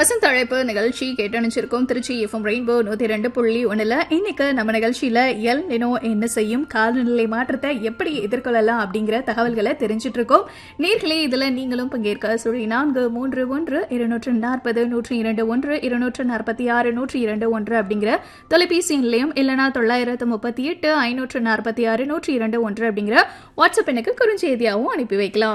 வசந்த அழைப்பு நிகழ்ச்சி கேட்டணிச்சிருக்கோம் திருச்சி எஃப்எம் ரெயின்போ நூத்தி ரெண்டு புள்ளி ஒண்ணுல இன்னைக்கு நம்ம நிகழ்ச்சியில எல் நினோ என்ன செய்யும் காலநிலை மாற்றத்தை எப்படி எதிர்கொள்ளலாம் அப்படிங்கிற தகவல்களை தெரிஞ்சிட்டு இருக்கோம் நேர்களே இதுல நீங்களும் பங்கேற்க சுழி நான்கு மூன்று ஒன்று இருநூற்று நாற்பது நூற்றி இரண்டு ஒன்று இருநூற்று நாற்பத்தி ஆறு நூற்றி இரண்டு ஒன்று அப்படிங்கிற தொலைபேசி நிலையம் இல்லைனா தொள்ளாயிரத்து முப்பத்தி எட்டு ஐநூற்று நாற்பத்தி ஆறு நூற்றி இரண்டு ஒன்று அப்படிங்கிற வாட்ஸ்அப் எனக்கு குறுஞ்செய்தியாகவும் அனுப்பி வைக்கலாம்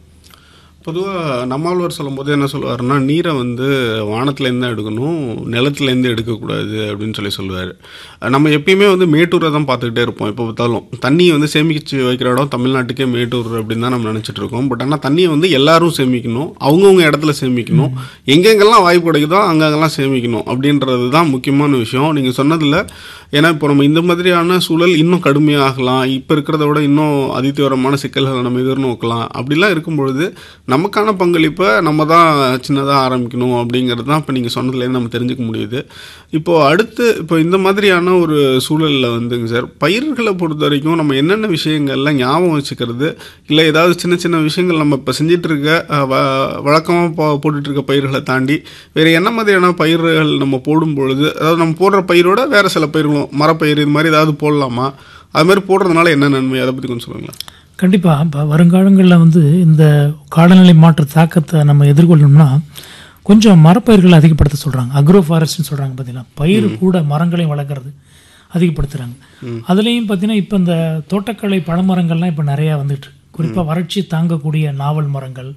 பொதுவாக நம்மாழ்வார் சொல்லும்போது என்ன சொல்லுவாருன்னா நீரை வந்து வானத்துலேருந்து தான் எடுக்கணும் நிலத்துலேருந்து எடுக்கக்கூடாது அப்படின்னு சொல்லி சொல்லுவார் நம்ம எப்பயுமே வந்து மேட்டூரை தான் பார்த்துக்கிட்டே இருப்போம் எப்போ பார்த்தாலும் தண்ணியை வந்து சேமிச்சு வைக்கிற இடம் தமிழ்நாட்டுக்கே மேட்டூர் அப்படின்னு தான் நம்ம நினச்சிட்டு இருக்கோம் பட் ஆனால் தண்ணியை வந்து எல்லாரும் சேமிக்கணும் அவங்கவுங்க இடத்துல சேமிக்கணும் எங்கெங்கெல்லாம் வாய்ப்பு கிடைக்குதோ அங்கங்கெல்லாம் சேமிக்கணும் அப்படின்றது தான் முக்கியமான விஷயம் நீங்கள் சொன்னதில் ஏன்னா இப்போ நம்ம இந்த மாதிரியான சூழல் இன்னும் கடுமையாகலாம் இப்போ இருக்கிறத விட இன்னும் அதிதீவிரமான சிக்கல்களை நம்ம எதிர்நோக்கலாம் அப்படிலாம் இருக்கும் பொழுது நமக்கான பங்களிப்பை நம்ம தான் சின்னதாக ஆரம்பிக்கணும் அப்படிங்கிறது தான் இப்போ நீங்கள் சொன்னதுலேருந்து நம்ம தெரிஞ்சுக்க முடியுது இப்போது அடுத்து இப்போ இந்த மாதிரியான ஒரு சூழலில் வந்துங்க சார் பயிர்களை பொறுத்த வரைக்கும் நம்ம என்னென்ன விஷயங்கள்லாம் ஞாபகம் வச்சுக்கிறது இல்லை ஏதாவது சின்ன சின்ன விஷயங்கள் நம்ம இப்போ செஞ்சிட்டு இருக்க வழக்கமாக போ போட்டுட்டு இருக்க பயிர்களை தாண்டி வேறு என்ன மாதிரியான பயிர்கள் நம்ம போடும் பொழுது அதாவது நம்ம போடுற பயிரோட வேறு சில பயிர்களும் மரப்பயிர் இது மாதிரி ஏதாவது போடலாமா அது மாதிரி போடுறதுனால என்ன நன்மை அதை பற்றி கொஞ்சம் சொல்லுங்களேன் கண்டிப்பாக இப்போ வருங்காலங்களில் வந்து இந்த காலநிலை மாற்ற தாக்கத்தை நம்ம எதிர்கொள்ளணும்னா கொஞ்சம் மரப்பயிர்களை அதிகப்படுத்த சொல்கிறாங்க அக்ரோ ஃபாரஸ்ட்னு சொல்கிறாங்க பார்த்தீங்கன்னா பயிர் கூட மரங்களையும் வளர்க்குறது அதிகப்படுத்துகிறாங்க அதுலேயும் பார்த்தீங்கன்னா இப்போ இந்த தோட்டக்கலை பழமரங்கள்லாம் இப்போ நிறையா வந்துட்டு குறிப்பாக வறட்சி தாங்கக்கூடிய நாவல் மரங்கள்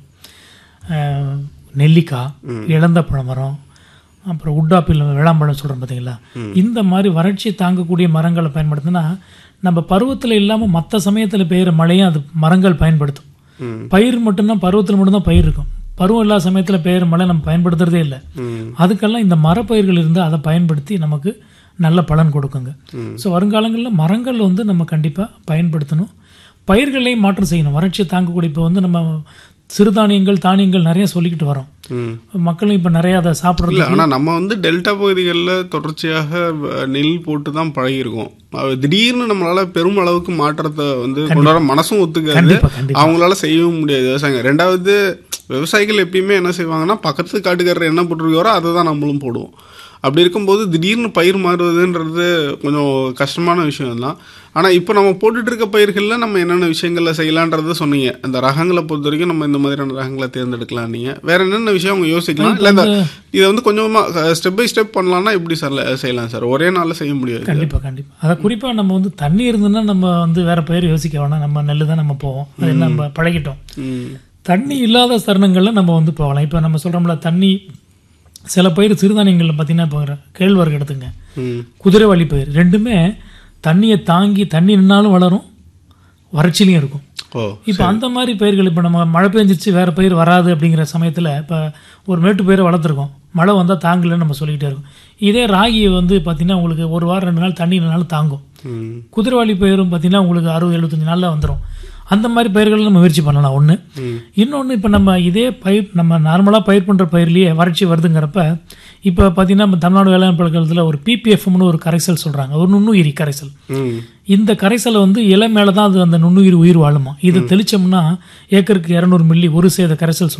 அஹ், நெல்லிக்காய் இழந்த பழமரம் அப்புறம் உட்டாப்பில் வேளாம்பழம் சொல்கிறோம் பார்த்தீங்களா இந்த மாதிரி வறட்சி தாங்கக்கூடிய மரங்களை பயன்படுத்தினா நம்ம பருவத்தில் இல்லாமல் மற்ற சமயத்தில் பெய்கிற மழையும் அது மரங்கள் பயன்படுத்தும் பயிர் மட்டும்தான் பருவத்தில் மட்டும்தான் பயிர் இருக்கும் பருவம் இல்லாத சமயத்தில் பெய்கிற மழை நம்ம பயன்படுத்துறதே இல்லை அதுக்கெல்லாம் இந்த மரப்பயிர்கள் இருந்து அதை பயன்படுத்தி நமக்கு நல்ல பலன் கொடுக்குங்க ஸோ வருங்காலங்களில் மரங்கள் வந்து நம்ம கண்டிப்பாக பயன்படுத்தணும் பயிர்களையும் மாற்றம் செய்யணும் வறட்சி தாங்கக்கூடிய இப்போ வந்து நம்ம சிறுதானியங்கள் தானியங்கள் நிறைய சொல்லிக்கிட்டு வரோம் மக்களும் இப்போ நிறைய அதை சாப்பிட்றது இல்லை ஆனால் நம்ம வந்து டெல்டா பகுதிகளில் தொடர்ச்சியாக அஹ், நெல் போட்டு தான் பழகியிருக்கோம் அது திடீர்னு நம்மளால பெரும் அளவுக்கு மாற்றத்தை வந்து கொண்டு வர மனசும் ஒத்துக்காது கண்டிப்பா, கண்டிப்பா. அவங்களால செய்யவும் முடியாது விவசாயிங்க ரெண்டாவது விவசாயிகள் எப்பயுமே என்ன செய்வாங்கன்னா பக்கத்து காட்டுக்காரர் என்ன போட்டிருக்காரோ அதை தான் நம்மளும் போடுவோம் அப்படி இருக்கும்போது திடீர்னு பயிர் மாறுவதுன்றது கொஞ்சம் கஷ்டமான விஷயம் தான் ஆனால் இப்போ நம்ம போட்டுட்டு இருக்க பயிர்களில் நம்ம என்னென்ன விஷயங்களில் செய்யலான்றதை சொன்னீங்க அந்த ரகங்களை பொறுத்த வரைக்கும் நம்ம இந்த மாதிரியான ரகங்களை தேர்ந்தெடுக்கலாம் நீங்கள் வேற என்னென்ன விஷயம் அவங்க யோசிக்கலாம் இல்லை இந்த இதை வந்து கொஞ்சமாக ஸ்டெப் பை ஸ்டெப் பண்ணலாம்னா எப்படி சார் செய்யலாம் சார் ஒரே நாளில் செய்ய முடியாது கண்டிப்பா கண்டிப்பா அதை குறிப்பா நம்ம வந்து தண்ணி இருந்ததுன்னா நம்ம வந்து வேற பயிர் யோசிக்க வேணாம் நம்ம நெல்லு தான் நம்ம போவோம் அது நம்ம பழகிட்டோம் ம் தண்ணி இல்லாத தருணங்கள்ல நம்ம வந்து போகலாம் இப்போ நம்ம சொல்றோம்ல தண்ணி சில பயிர் சிறுதானியங்கள்ல பார்த்தீங்கன்னா இப்போ கேழ்வரகு எடுத்துங்க ம் குதிரைவாளி பயிர் ரெண்டுமே தண்ணியை தாங்கி தண்ணி நின்னாலும் வளரும் வறட்சிலையும் இருக்கும் ஓ இப்போ அந்த மாதிரி பயிர்கள் இப்போ நம்ம மழை பெஞ்சிச்சு வேற பயிர் வராது அப்படிங்கிற சமயத்தில் இப்போ ஒரு மேட்டு பயிரை வளர்த்துருக்கோம் மழை வந்தால் தாங்கலைன்னு நம்ம சொல்லிக்கிட்டே இருக்கோம் இதே ராகி வந்து பார்த்தீங்கன்னா உங்களுக்கு ஒரு வாரம் ரெண்டு நாள் தண்ணி நாள் தாங்கும் ம் குதிரைவாளி பயிரும் பார்த்தீங்கன்னா உங்களுக்கு அறுபது எழுபத்தஞ்சு நாளில் வந்துடும் அந்த மாதிரி பயிர்கள் நம்ம முயற்சி பண்ணலாம் ஒன்று இன்னொன்று இப்போ நம்ம இதே பயிர் நம்ம நார்மலாக பயிர் பண்ணுற பயிர்லேயே வறட்சி வருதுங்கிறப்ப இப்போ பார்த்தீங்கன்னா நம்ம தமிழ்நாடு வேளாண் பல்கலைக்கழகத்தில் ஒரு பிபிஎஃப்னு ஒரு கரைசல் சொல்கிறாங்க ஒரு நுண்ணுயிரி கரைசல் ம் இந்த கரைசலை வந்து இலை மேலே தான் அது அந்த நுண்ணுயிர் உயிர் வாழுமா இது தெளிச்சோம்னா ஏக்கருக்கு இரநூறு மில்லி ஒரு சேத கரைசல்